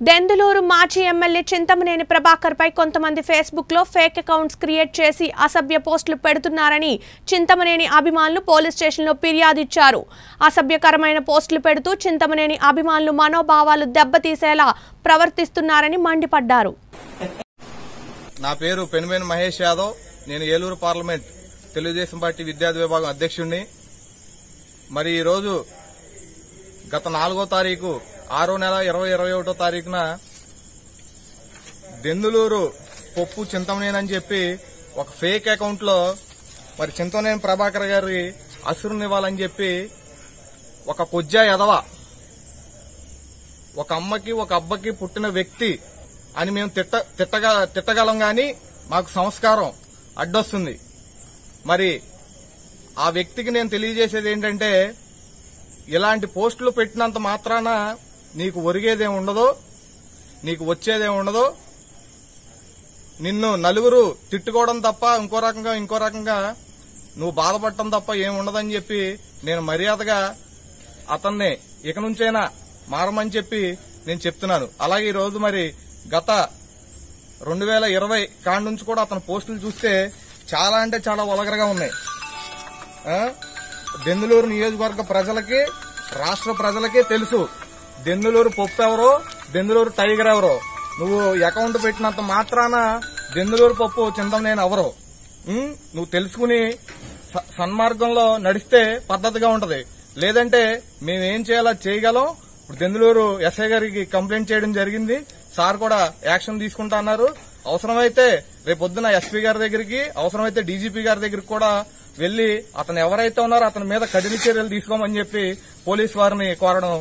దెందులూరు మాజీ ఎమ్మెల్యే చింతమనేని ప్రభాకర్ పై కొంతమంది ఫేస్బుక్ లో ఫేక్ అకౌంట్స్ క్రియేట్ చేసి అసభ్య పోస్టులు పెడుతున్నారని చింతమనేని అభిమానులు పోలీస్ స్టేషన్లో ఫిర్యాదు ఇచ్చారు అసభ్యకరమైన పోస్టులు పెడుతూ చింతమనేని అభిమానులు మనోభావాలు దెబ్బతీసేలా ప్రవర్తిస్తున్నారని మండిపడ్డారు నా పేరు పెనుమేని మహేష్ యాదవ్ నేను ఏలూరు పార్లమెంట్ తెలుగుదేశం పార్టీ విద్యార్థి విభాగం అధ్యక్షుడిని మరి ఈరోజు గత నాలుగో తారీఖు ఆరో నెల ఇరవై ఇరవై ఒకటో తారీఖున దెందులూరు పప్పు చింతమనేనని చెప్పి ఒక ఫేక్ అకౌంట్ లో మరి చింతమనేని ప్రభాకర్ గారి అసురునివ్వాలని చెప్పి ఒక కొజ్జా ఎదవ ఒక అమ్మకి ఒక అబ్బకి పుట్టిన వ్యక్తి అని మేము తిట్ట తిట్టగా తిట్టగలం గాని మాకు సంస్కారం అడ్డొస్తుంది మరి ఆ వ్యక్తికి నేను తెలియజేసేది ఏంటంటే ఇలాంటి పోస్టులు పెట్టినంత మాత్రాన నీకు ఒరిగేదేం ఉండదు నీకు వచ్చేదేం ఉండదు నిన్ను నలుగురు తిట్టుకోవడం తప్ప ఇంకో రకంగా ఇంకో రకంగా నువ్వు బాధపడటం తప్ప ఏం ఉండదని చెప్పి నేను మర్యాదగా అతన్ని ఇక నుంచైనా మారమని చెప్పి నేను చెప్తున్నాను అలాగే ఈ రోజు మరి గత రెండు వేల ఇరవై కాడి నుంచి కూడా అతని పోస్టులు చూస్తే చాలా అంటే చాలా వలగరగా ఉన్నాయి ఆ? దెందులూరు నియోజకవర్గ ప్రజలకి రాష్ట్ర ప్రజలకి తెలుసు దెందులూరు పప్పు ఎవరో దెందులూరు టైగర్ ఎవరో నువ్వు అకౌంట్ పెట్టినంత మాత్రాన దెందులూరు పప్పు చింతమనేని ఎవరో ఉం? నువ్వు తెలుసుకుని స- సన్మార్గంలో నడిస్తే పద్ధతిగా ఉంటది లేదంటే మేమేం చేయాలో అది చేయగలం ఇప్పుడు దెందులూరు ఎస్ఐ గారికి కంప్లైంట్ చేయడం జరిగింది సార్ కూడా యాక్షన్ తీసుకుంటా అన్నారు అవసరమైతే రేపొద్దున ఎస్పీ గారి దగ్గరికి అవసరమైతే డీజీపీ గారి దగ్గరికి కూడా వెళ్లి అతను ఎవరైతే ఉన్నారో అతని మీద కఠిన చర్యలు తీసుకోమని చెప్పి పోలీస్ వారిని కోరడం